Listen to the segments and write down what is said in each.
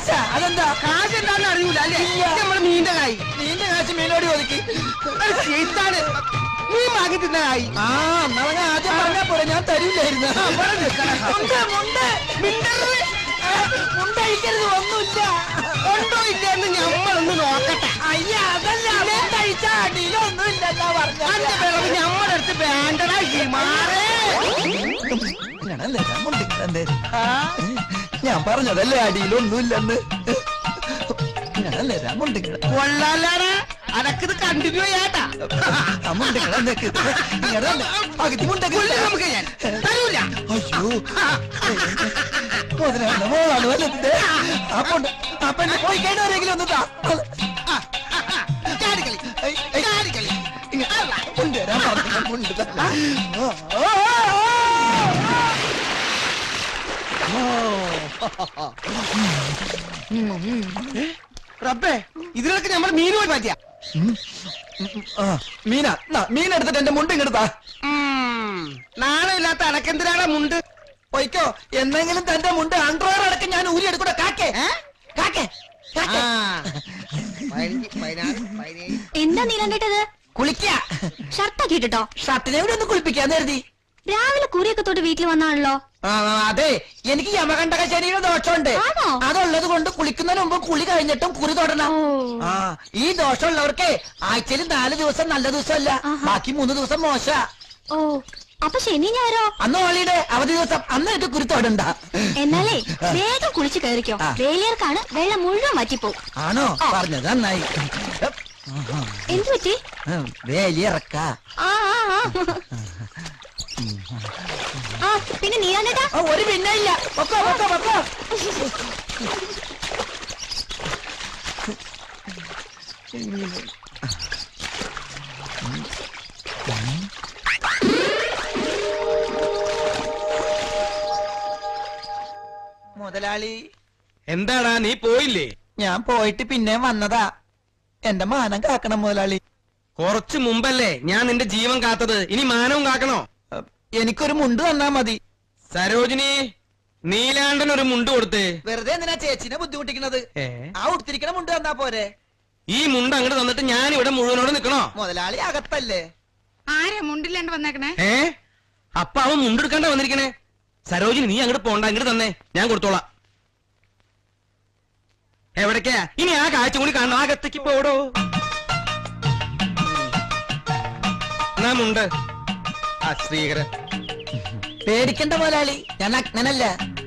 കാശാ അതെന്താ കാശ് എന്താന്ന് അറിയൂല അല്ലേ നമ്മള് മീന്റെ കായ് നീന്റെ കാശ് മീനോട് ചോദിക്ക് ചെയ്താണ് മീൻ വാങ്ങി തിന്ന കായ് ആ എന്നാ ആദ്യം പറഞ്ഞാ പോരെ ഞാൻ തരില്ലായിരുന്നു മുണ്ട്, മുണ്ട്, മിണ്ടരുത്. ആ, മുണ്ടഴിക്കരുത് ഒന്നുമില്ല ഉണ്ടോ ഇല്ല എന്ന് ഞമ്മളൊന്ന് നോക്കട്ടെ അയ്യ അതല്ല കഴിച്ച അടിയിലൊന്നും ഇല്ലെന്നാ അന്റെ പറഞ്ഞ വിളവ് ഞമ്മടെ അടുത്ത് വേണ്ടടാ ഈ മാറേ ഞാൻ പറഞ്ഞതല്ലേ അടിയിലൊന്നുമില്ലെന്ന് ഞാനല്ലേ രാമുണ്ടിക്കട കൊള്ളാലാടാ അനക്കിത് കണ്ടിന്യൂ ചെയ്യാട്ടാ പകുതി കൊല്ലം നമുക്ക് ഞാൻ തരൂല അയ്യോ മുതലാണ് മോളാണ് വലുത് അപ്പൊ അപ്പൊ എന്നെ പോയി കഴിഞ്ഞവരെങ്കിലും ഒന്ന് താ ആ, ആ, ആ. ചാടിക്കളി ഐ, ഐ. ചാടിക്കളി ഇങ്ങ- കൊണ്ടുവരാൻ പറഞ്ഞ കൊണ്ട് തന്നെ. ആ, ആ, റബ്ബേ ഇതിലൊക്കെ നമ്മൾ മീൻ പോയി മാറ്റിയ ആ, മീന നാ, മീൻ എടുത്തിട്ട് എന്റെ മുണ്ട് ഇങ്ങെടുത്താ നാളെ ഇല്ലാത്ത അനക്കെന്തിനാണ് മുണ്ട് പൊയ്ക്കോ എന്നെങ്കിലും തന്റെ മുണ്ട് അണ്ടർവെയർ അടക്കം ഞാൻ ഊരി എടുക്കൂടെ കാക്കേ കാക്കേ കാക്കേ. എന്താ നീലണ്ടേട്ടത് കുളിക്ക ഷർട്ടൊക്കെ ഇട്ടിട്ടോ ഷർട്ടിനെ ഇവിടെ ഒന്ന് കുളിപ്പിക്കാന്ന് കരുതി രാവിലെ കുറിയൊക്കെ തൊട്ട് വീട്ടിൽ വന്നാണല്ലോ ആ, അതെ എനിക്ക് യമകണ്ഠക ശരീരം ദോഷമുണ്ട് ആണോ? അതുള്ളത് കൊണ്ട് കുളിക്കുന്നതിന് മുമ്പ് കുളി കഴിഞ്ഞിട്ടും കുറി തൊടണം ഓ. ആ ഈ ദോഷമുള്ളവർക്ക് ആഴ്ചയിൽ നാല് ദിവസം നല്ല ദിവസമല്ല ആഹാ. ബാക്കി മൂന്ന് ദിവസം മോശ ഓ അപ്പൊ ശനി ഞായറോ അന്ന് ഹോളിഡേ അവധി ദിവസം അന്ന് ഇത് കുരി തൊടണ്ട എന്നാലേ വേഗം കുളിച്ച് കയറിക്കോ ആ. വേലിയർക്കാണ് വെള്ളം മുഴുവൻ വറ്റിപ്പോവും ആണോ പറഞ്ഞത് നന്നായി എന്തു പറ്റി വേലിയിറക്ക ആ ആ ആ. ആ പിന്നെ നീലാണ്ടേട്ടാ ഒരു പിന്നെ ഇല്ല പൊക്കോ പൊക്കോ പൊക്കോ മുതലാളി എന്താടാ നീ പോയില്ലേ ഞാൻ പോയിട്ട് പിന്നെ വന്നതാ എന്റെ മാനം കാക്കണം മുതലാളി കുറച്ചു മുമ്പല്ലേ ഞാൻ നിന്റെ ജീവൻ കാത്തത് ഇനി മാനവും കാക്കണോ അഹ് എനിക്കൊരു മുണ്ട് തന്നാ മതി സരോജിനി നീലാണ്ടൻ ഒരു മുണ്ട് കൊടുത്തേ വെറുതെ എന്തിനാ ചേച്ചിനെ ബുദ്ധിമുട്ടിക്കുന്നത് ഏ? ആ ഉടുത്തിരിക്കണ മുണ്ട് തന്നാ പോരെ ഈ മുണ്ട് അങ്ങോട്ട് തന്നിട്ട് ഞാൻ ഇവിടെ മുഴുവനോട് നിക്കണോ മുതലാളി അകത്തല്ലേ ആരാ മുണ്ടില്ലാണ്ട് വന്നേക്കണേ ഏ അപ്പൊ അവൻ മുണ്ടെടുക്കാണ്ട വന്നിരിക്കണേ സരോജിനി നീ അങ്ങോട്ട് പോണ്ട അങ്ങോട്ട് തന്നെ ഞാൻ കൊടുത്തോളാം എവിടേക്കാ ഇനി ആ കാഴ്ച കൂടി കാണണം അകത്തേക്ക് പോടോ എന്നാ മുണ്ട് ആ ശ്രീകരൻ പേടിക്കണ്ട മുതലാളി ഞാൻ അഗ്നനല്ല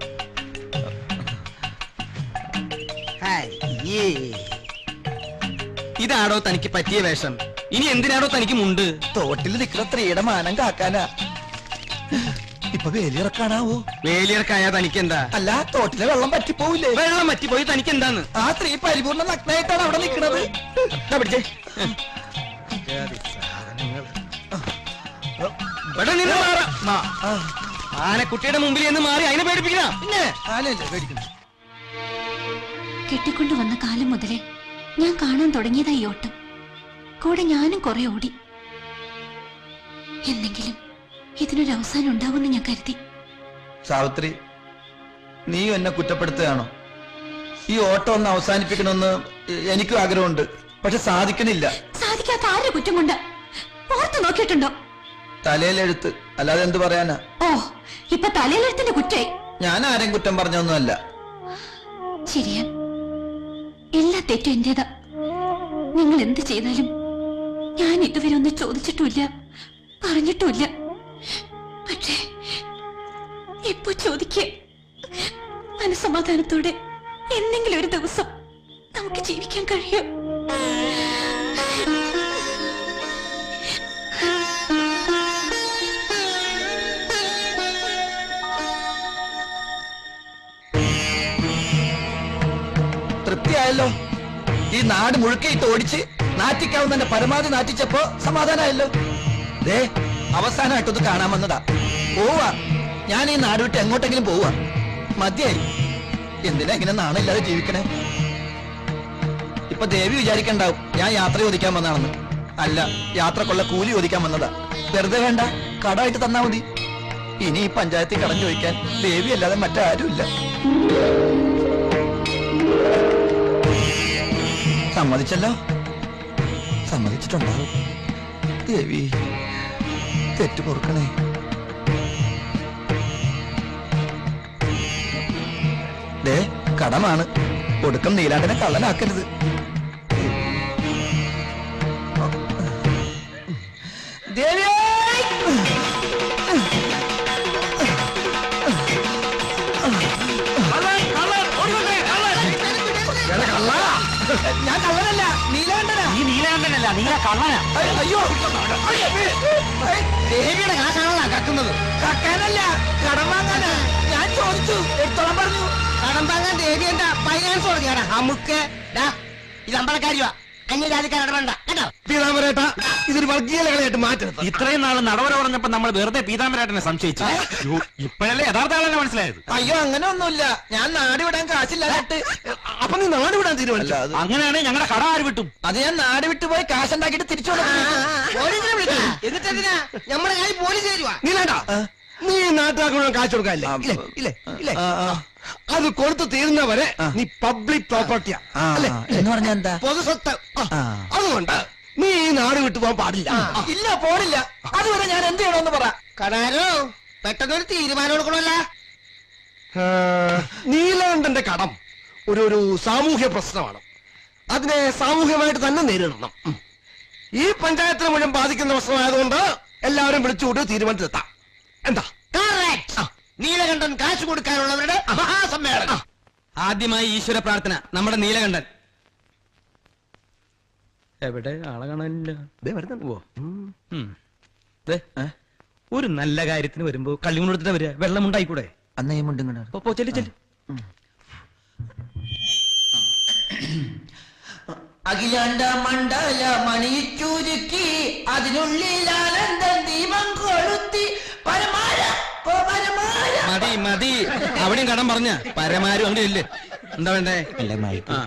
ഇതാടോ തനിക്ക് പറ്റിയ വേഷം ഇനി എന്തിനാടോ തനിക്ക് മുണ്ട് തോട്ടിൽ നിൽക്കുന്ന സ്ത്രീയുടെ മാനം കാക്കാനാ ഇപ്പൊ വേലിയിറക്കാനാവോ വേലിയർക്കായ തനിക്ക് എന്താ അല്ല തോട്ടിലെ വെള്ളം പറ്റിപ്പോവില്ലേ വെള്ളം പറ്റിപ്പോയി തനിക്ക് എന്താന്ന് ആ സ്ത്രീ പരിപൂർണ്ണ നഗ്നായിട്ടാണ് അവിടെ നിൽക്കുന്നത് ദാ പിടിച്ചേ ഇവിടെ നിന്ന് മാറാം മാ. ആനക്കുട്ടിയുടെ മുമ്പിൽ നിന്ന് മാറി അതിനെ പേടിപ്പിക്കണ പിന്നെ ആനല്ലേ പേടിക്കുന്നു കെട്ടിക്കൊണ്ടു വന്ന കാലം മുതലേ ഞാൻ കാണാൻ തുടങ്ങിയതാ ഈ ഓട്ടം കൂടെ ഞാനും കുറെ ഓടി എന്തെങ്കിലും ഇതിനൊരു അവസാനം ഉണ്ടാവുമെന്ന് ഞാൻ കരുതി സാവിത്രി നീ എന്നെ കുറ്റപ്പെടുത്തുകയാണോ ഈ ഓട്ടം ഒന്ന് അവസാനിപ്പിക്കണമെന്ന് എനിക്കും ആഗ്രഹമുണ്ട് പക്ഷെ സാധിക്കണില്ല സാധിക്കാത്ത ആരുടെ കുറ്റം കൊണ്ട് ഓർത്തു നോക്കിയിട്ടുണ്ടോ തലയിലെഴുത്ത് അല്ലാതെ എന്ത് പറയാനാ ഓ ഇപ്പൊ തലയിലെഴുത്തിന്റെ കുറ്റായി ഞാൻ ആരെയും കുറ്റം പറഞ്ഞൊന്നുമല്ല ശരിയാ എല്ലാ തെറ്റും എന്റേതാ നിങ്ങൾ എന്ത് ചെയ്താലും ഞാൻ ഇതുവരെ ഒന്നും ചോദിച്ചിട്ടുമില്ല പറഞ്ഞിട്ടുമില്ല പക്ഷേ ഇപ്പൊ ചോദിക്ക മനസമാധാനത്തോടെ എന്തെങ്കിലും ഒരു ദിവസം നമുക്ക് ജീവിക്കാൻ കഴിയും തൃപ്തിയായല്ലോ ഈ നാട് മുഴുക്കയിട്ട് ഓടിച്ച് നാറ്റിക്കാവുന്ന പരമാവധി നാറ്റിച്ചപ്പോ സമാധാനമായല്ലോ ദേ അവസാനമായിട്ടൊന്ന് കാണാൻ വന്നതാ പോവാ ഞാൻ ഈ നാട് വിട്ട് എങ്ങോട്ടെങ്കിലും പോവാ മതിയായി എന്തിനാ ഇങ്ങനെ നാണില്ലാതെ ജീവിക്കണേ ഇപ്പൊ ദേവി വിചാരിക്കണ്ടാവും ഞാൻ യാത്ര ചോദിക്കാൻ വന്നതാണെന്ന് അല്ല യാത്രക്കുള്ള കൂലി ചോദിക്കാൻ വന്നതാ വെറുതെ വേണ്ട കടമായിട്ട് തന്നാ മതി ഇനി ഈ പഞ്ചായത്തിൽ കടം ചോദിക്കാൻ ദേവി അല്ലാതെ മറ്റാരുമില്ല സമ്മതിച്ചല്ലോ സമ്മതിച്ചിട്ടുണ്ടാവും ദേവി തെറ്റ് പൊറുക്കണേ ദേ കടമാണ് ഒടുക്കം നീലാണ്ടിനെ കള്ളനാക്കരുത് ദേവിയേ ഞാൻ കള്ളനല്ല നീലാണ്ടനാ ഈ നീലകണ്ഠനല്ല നീല കള്ളനാ അയ്യ- അയ്യോ ദേവിയുടെ കാശാണല്ലോ കക്കുന്നത് കക്കാനല്ല കടം വാങ്ങാനാ ഞാൻ ചോദിച്ചു എടുത്തോളം പറഞ്ഞു കടം വാങ്ങാൻ ദേവി എന്താ ഫൈനാൻസ് തുടങ്ങിയാടാ അമുക്ക് ഇത് അമ്പലക്കാരിയാ അന്യജാതിക്കാരുടെ വേണ്ട കേട്ടോ പീതാമരേട്ട ഇതൊരു വർഗീയ ലഹളയായിട്ട് മാറ്റരുത് ഇത്രയും നാള് നടവര പറഞ്ഞപ്പോ നമ്മൾ വെറുതെ പീതാംബരാട്ടനെ സംശയിച്ചു യ്യോ, ഇപ്പോഴല്ലേ യഥാർത്ഥ ആളെന്നെ മനസ്സിലായത് അയ്യോ അങ്ങനെ ഒന്നുമില്ല ഞാൻ നാട് വിടാൻ കാശില്ലാന്നിട്ട് അപ്പൊ നീ നാട് വിടാൻ തീരുമാനിച്ചു അങ്ങനെയാണെങ്കിൽ ഞങ്ങളുടെ കട ആര് വിട്ടും അത് ഞാൻ നാട് വിട്ടു പോയി കാശുണ്ടാക്കിയിട്ട് തിരിച്ചു കൊടുക്കും പോലീസിനെ വിളിച്ചു എന്നിട്ട് എന്തിനാ നമ്മുടെ കയ്യിൽ പോലീസ് വരുവാ നീലാണ്ട നീ നാട്ടുകാർക്ക് മുഴുവൻ കാശ് കൊടുക്കാല്ലേ ഇല്ലേ ഇല്ലേ ഇല്ലേ അത് കൊടുത്തു തീരുന്നവരെ നീ പബ്ലിക് പ്രോപ്പർട്ടിയാ അല്ലേ എന്ന് പറഞ്ഞാ എന്താ പൊതുസ്വത്ത് ആ. ആ. അതുകൊണ്ട് നീ ഈ നാട് വിട്ടു പോകാൻ പാടില്ല ഇല്ല പോണില്ല അതുവരെ ഞാൻ എന്ത് ചെയ്യണമെന്ന് പറ കടാരോ പെട്ടെന്നൊരു തീരുമാനം എടുക്കണമല്ല ആ, നീലാണ്ടന്റെ കടം ഒരു ഒരു സാമൂഹ്യ പ്രശ്നമാണ് അതിനെ സാമൂഹ്യമായിട്ട് തന്നെ നേരിടണം ഉം. ഈ പഞ്ചായത്തിനെ മുഴുവൻ ബാധിക്കുന്ന പ്രശ്നമായതുകൊണ്ട് എല്ലാവരും വിളിച്ചുകൊണ്ട് തീരുമാനത്തിലെത്താം എന്താ Correct. നീലകണ്ഠൻ കാശ് കൊടുക്കാനുള്ളവരുടെ മഹാസമ്മേളനം ആദ്യമായി ഈശ്വര പ്രാർത്ഥന നമ്മുടെ നീലകണ്ഠൻ എവിടെ ആളെ കാണാനില്ല ഓ ഉം. ദേ, ഒരു നല്ല കാര്യത്തിന് വരുമ്പോ കള്ളിമുണ്ട് എടുത്തിട്ട് വരിക വെള്ളം ഉണ്ടായിക്കൂടെ അന്ന് ഈ മുണ്ടും കണ്ടാ പോ, പോ ചെല്ലു ചെല്ലു അഖിലാണ്ട മണ്ഡല മണിച്ചുരുക്കി അതിനുള്ളിൽ ആനന്ദം ദീപം കൊളുത്തി പരമാര ഓ പരമാര മതി മതി അവിടെയും കടം പറഞ്ഞ പരമാരും അങ്ങനെ ഇല്ലേ എന്താ വേണ്ടേ ആ.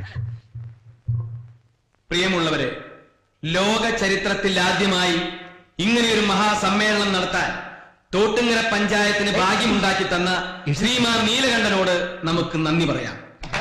പ്രിയമുള്ളവരെ ലോക ചരിത്രത്തിൽ ആദ്യമായി ഇങ്ങനെയൊരു മഹാസമ്മേളനം നടത്താൻ തോട്ടുങ്ങര പഞ്ചായത്തിന് ഭാഗ്യമുണ്ടാക്കി തന്ന ശ്രീമാൻ നീലകണ്ഠനോട് നമുക്ക് നന്ദി പറയാം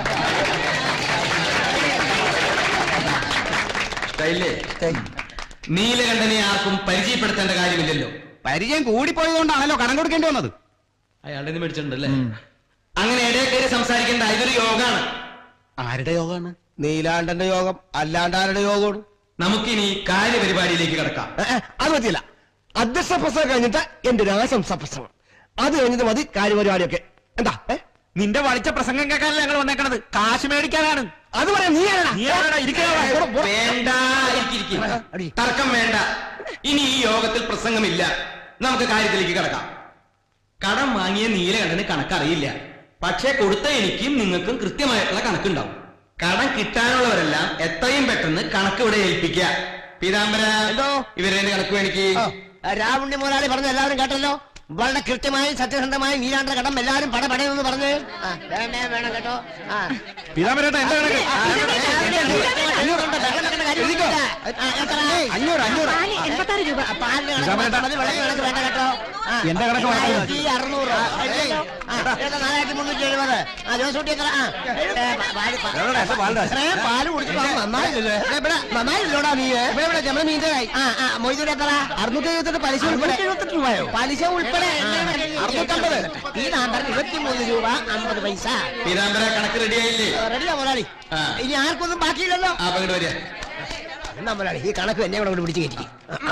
ഇഷ്ടായില്ലേ? നീലകണ്ഠനെ ആർക്കും പരിചയപ്പെടുത്തേണ്ട കാര്യമില്ലല്ലോ പരിചയം കൂടിപ്പോയതുകൊണ്ടാണല്ലോ കടം കൊടുക്കേണ്ടി വന്നത് അയാളുടെ നിന്ന് മേടിച്ചിട്ടുണ്ടല്ലേ അങ്ങനെ ഇടയിൽ കയറി സംസാരിക്കേണ്ട ഇതൊരു യോഗാണ് ആരുടെ യോഗമാണ് നീലാണ്ടന്റെ യോഗം അല്ലാണ്ട് ആരുടെ യോഗമാണ് നമുക്കിനി കാര്യപരിപാടിയിലേക്ക് കിടക്കാം ഏ, ഏ, അത് പറ്റില്ല അധ്യക്ഷ പ്രസംഗം കഴിഞ്ഞിട്ട് എന്റെ ഒരു ആശംസ പ്രസംഗം അത് കഴിഞ്ഞിട്ട് മതി കാര്യപരിപാടിയൊക്കെ എന്താ ഏ? നിന്റെ വളിച്ച പ്രസംഗം കേൾക്കാനല്ല ഞങ്ങൾ വന്നേക്കണത് കാശ് മേടിക്കാനാണ് അത് പറയാം നീ ആരാടാ? നീ ആരാടാ? ഇരിക്കാ. പോടാ, പോടാ. വേണ്ട ഇരിക്ക്, ഇരിക്ക്. തർക്കം വേണ്ട ഇനി ഈ യോഗത്തിൽ പ്രസംഗമില്ല നമുക്ക് കാര്യത്തിലേക്ക് കിടക്കാം കടം വാങ്ങിയ നീലകണ്ഠന് കണക്കറിയില്ല പക്ഷേ കൊടുത്ത എനിക്കും നിങ്ങൾക്കും കൃത്യമായിട്ടുള്ള കണക്കുണ്ടാവും കടം കിട്ടാനുള്ളവരെല്ലാം എത്രയും പെട്ടെന്ന് കണക്ക് ഇവിടെ ഏൽപ്പിക്കുക പീതാംബര എന്തോ? ഇവരെ കണക്ക് എനിക്ക് രാവുണ്ണി മുതലാളി പറഞ്ഞ എല്ലാവരും കേട്ടല്ലോ വളരെ കൃത്യമായി സത്യസന്ധമായി നീലാണ്ട കടം എല്ലാവരും പടപടയെന്ന് പറഞ്ഞ് ആ, വേണേ വേണം കേട്ടോ ആ. പീതാംബരേട്ട എന്താ കണക്ക് ആ, അഞ്ഞൂറുണ്ട്, വെള്ളത്തിന്റെ കാര്യമൊന്നുമില്ല. ആ, എത്ര? അഞ്ഞൂറ് അഞ്ഞൂറ് എൺപത്താറ് രൂപ ആ, പാലിന് കണക്ക് മാത്രം മതി, വെള്ളത്തിന് കണക്ക് വേണ്ട കേട്ടോ ആ, എന്റെ കണക്ക് മാത്രം മതി. ആയിരത്തി അറുന്നൂറ് അല്ലല്ലോ. ആ, എത്ര? നാലായിരത്തി മുന്നൂറ്റി എഴുപത് ആ ജോസൂട്ടി എത്ര ആ ഏ, പാ- പാല് പാ- ഇത്രയും പാല് കുടിച്ചിട്ട് അത് നന്നായില്ലല്ലോ ഏ, ഇവിടെ നന്നായില്ലോടാ നീ ഇവിടെ ഇവിടെ നമ്മുടെ മീൻ്റെ കായ് ആ ആ മൊയ്തൂര് എത്ര അറുന്നൂറ്റി എഴുപത്തെട്ട് പലിശ ഉൾപ്പെടെ എഴുപത്തെട്ട് രൂപയോ പലിശ ഉൾപ്പെടെ അറുന്നൂറ്റമ്പത് ഈ നമ്പർ ഇരുപത്തിമൂന്ന് രൂപ അമ്പത് പൈസ പീതാംബര കണക്ക് റെഡിയായില്ലേ റെഡിയാ മുതലാളി ആ. ഇനി ആർക്കൊന്നും ബാക്കിയില്ലല്ലോ ആ പങ്കെടു വരിക എന്നാ മുതലാളി ഈ കണക്ക് എന്നെ കൂടെ പിടിച്ച് കയറ്റി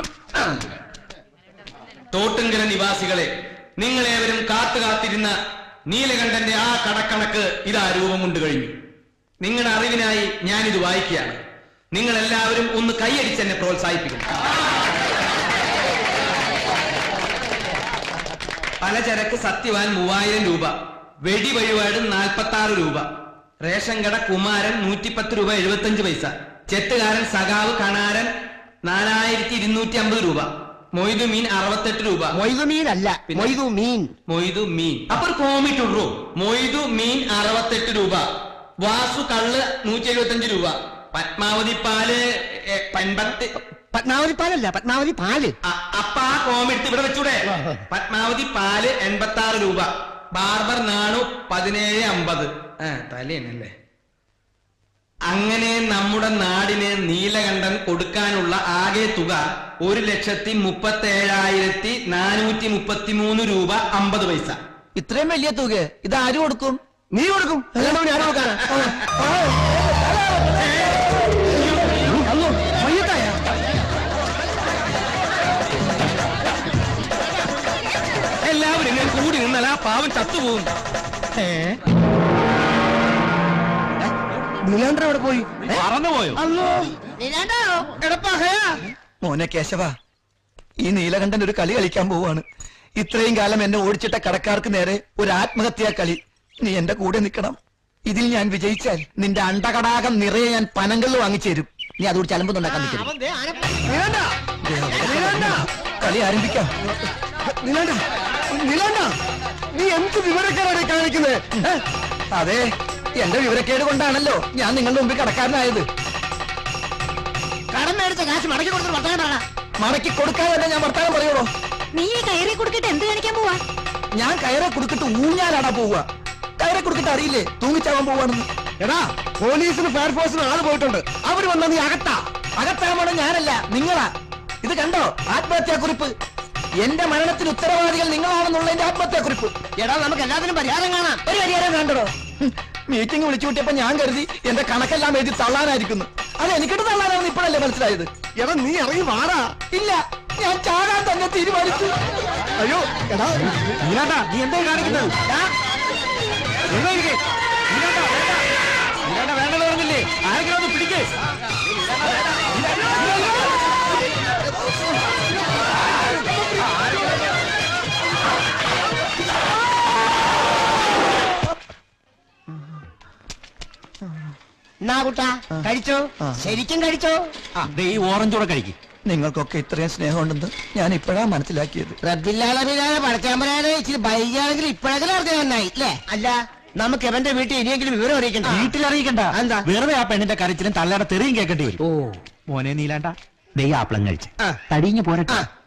തോട്ടുങ്കര നിവാസികളെ നിങ്ങളേവരും കാത്തു കാത്തിരുന്ന നീലകണ്ഠന്റെ ആ കടക്കണക്ക് ഇതാ രൂപം കൊണ്ട് കഴിഞ്ഞു നിങ്ങളുടെ അറിവിനായി ഞാനിത് വായിക്കുകയാണ് നിങ്ങൾ എല്ലാവരും ഒന്ന് കൈയടിച്ച് എന്നെ പ്രോത്സാഹിപ്പിക്കണം പലചരക്ക് സത്യവാൻ മൂവായിരം രൂപ വെടി വഴിപാട് നാൽപ്പത്തി ആറ് രൂപ റേഷൻ കട കുമാരൻ നൂറ്റിപ്പത്ത് രൂപ എഴുപത്തഞ്ച് പൈസ ചെത്തുകാരൻ സഖാവ് കണാരൻ നാലായിരത്തി ഇരുന്നൂറ്റി അമ്പത് രൂപ മൊയ്തു മീൻ അറുപത്തെട്ട് രൂപ മൊയ്തു മീനല്ല പിന്നെ? മൊയ്തു മീൻ മൊയ്തു മീൻ അപ്പൊ ഒരു കോമിട്ടുള്ളൂ മൊയ്തു മീൻ അറുപത്തെട്ട് രൂപ വാസു കള്ള് നൂറ്റി എഴുപത്തഞ്ച് രൂപ പത്മാവതി പാല് എ, എൺപത്തി പത്മാവതി പാലല്ല പത്മാവതി പാല് അ- അപ്പ ആ കോമെടുത്ത് ഇവിടെ വെച്ചൂടെ പത്മാവതി പാല് എൺപത്തി ആറ് രൂപ ബാർബർ നാണു പതിനേഴ് അമ്പത് ആ തലയാണല്ലേ അങ്ങനെ നമ്മുടെ നാടിന് നീലകണ്ഠൻ കൊടുക്കാനുള്ള ആകെ തുക ഒരു ലക്ഷത്തി മുപ്പത്തി ഏഴായിരത്തി നാനൂറ്റി മുപ്പത്തി മൂന്ന് രൂപ അമ്പത് പൈസ ഇത്രയും വലിയ തുക ഇത് ആര് കൊടുക്കും നീ കൊടുക്കും അല്ലാണ്ട് ഞാൻ കൊടുക്കാനാ ആ, ആ. അല്ലോ, മയ്യത്തായ? എല്ലാവരും ഇങ്ങനെ കൂടി നിന്നാൽ ആ പാവം ചത്തുപോകും നീലാണ്ടൻ എവിടെ പോയി പറന്നുപോയോ അല്ലോ നീലാണ്ടോ എടപ്പാഹയാ മോനെ കേശവ ഈ നീലകണ്ഠൻ ഒരു കളി കളിക്കാൻ പോവാണ് ഇത്രയും കാലം എന്നെ ഓടിച്ചിട്ട കടക്കാർക്ക് നേരെ ഒരു ആത്മഹത്യാ കളി നീ എന്റെ കൂടെ നിൽക്കണം ഇതിൽ ഞാൻ വിജയിച്ചാൽ നിന്റെ അണ്ടകടാകം നിറയെ ഞാൻ പനങ്കല്ല് വാങ്ങിച്ചു തരും നീ അതുകൂടി ചലമ്പുന്നുണ്ടാക്കാൻ നിൽക്കരുത് അവൻ ദേ ആനപ്പ- നീലാണ്ട നീലാണ്ട കളി ആരംഭിക്കാം നീലാണ്ട നീലാണ്ട നീ എന്ത് വിവരക്കാരാണ് ഈ കാണിക്കുന്നത് ഏ? അതെ എന്റെ വിവരക്കേട് കൊണ്ടാണല്ലോ ഞാൻ നിങ്ങളുടെ മുമ്പിൽ കടക്കാരനായത് കടം മേടിച്ച കാശ് മടക്കി കൊടുത്തിട്ട് വർത്തമാനം പറയണ മടക്കി കൊടുക്കാതെ ഞാൻ വർത്താനം പറയുള്ളൂ നീ ഈ കയറി കൊടുത്തിട്ട് എന്ത് കാണിക്കാൻ പോവാ ഞാൻ കയറെ കൊടുത്തിട്ട് ഊഞ്ഞാലാടാ പോവുക കയറെ കൊടുത്തിട്ട് അറിയില്ലേ തൂങ്ങിച്ചാവാൻ പോവാണെന്ന് എടാ പോലീസിന് ഫയർഫോഴ്സിന് ആള് പോയിട്ടുണ്ട് അവര് വന്നാ നീ അകത്താ അകത്താമണ ഞാനല്ല നിങ്ങളാ ഇത് കണ്ടോ ആത്മഹത്യാക്കുറിപ്പ് എന്റെ മരണത്തിന് ഉത്തരവാദികൾ നിങ്ങളാണെന്നുള്ളതിന്റെ ആത്മഹത്യാക്കുറിപ്പ് എടാ നമുക്ക് എല്ലാത്തിനും പരിഹാരം കാണാം ഒരു പരിഹാരം വേണ്ടടോ മീറ്റിംഗ് വിളിച്ചു കൂട്ടിയപ്പോ ഞാൻ കരുതി എന്റെ കണക്കെല്ലാം എഴുതി തള്ളാനായിരിക്കുന്നു അത് എനിക്കിട്ട് തള്ളാനാണെന്ന് ഇപ്പോഴല്ലേ മനസ്സിലായത് എടാ നീ ഇറങ്ങി വാടാ ഇല്ല ഞാൻ ചാകാൻ തന്നെ തീരുമാനിച്ചു അയ്യോ എടാ നീലാണ്ട നീ എന്താ കാണിക്കുന്നത് ദാ, വേണ്ടെന്ന് പറഞ്ഞില്ലേ ആരെങ്കിലും ഒന്ന് പിടിക്കേ എന്നാ കുട്ടാ കഴിച്ചോ ആ. ശരിക്കും കഴിച്ചോ ഈ ഓറഞ്ചോടെ കഴിക്കും നിങ്ങൾക്കൊക്കെ ഇത്രയും സ്നേഹമുണ്ടെന്ന് ഞാൻ ഇപ്പോഴാ മനസ്സിലാക്കിയത് റബ്ബില്ലാലബിലാലെ പടച്ചാമ്പരാനെ ഇച്ചിരി ബൈകാണെങ്കിൽ ഇപ്പോഴെങ്കിലും അറിഞ്ഞ നന്നായി അല്ലേ അല്ല നമുക്ക് എവന്റെ വീട്ടിൽ ഇനിയെങ്കിലും വിവരം അറിയിക്കണ്ട വീട്ടിൽ അറിയിക്കണ്ട എന്താ? വെറുതെ ആ പെണ്ണിന്റെ കരച്ചിലും തള്ളയുടെ തെറിയും കേൾക്കേണ്ടി വരും ഓ മോനെ നീലാണ്ട ദൈ ആപ്പിളം കഴിച്ച് ആ. തടിഞ്ഞു പോരട്ടെ ആ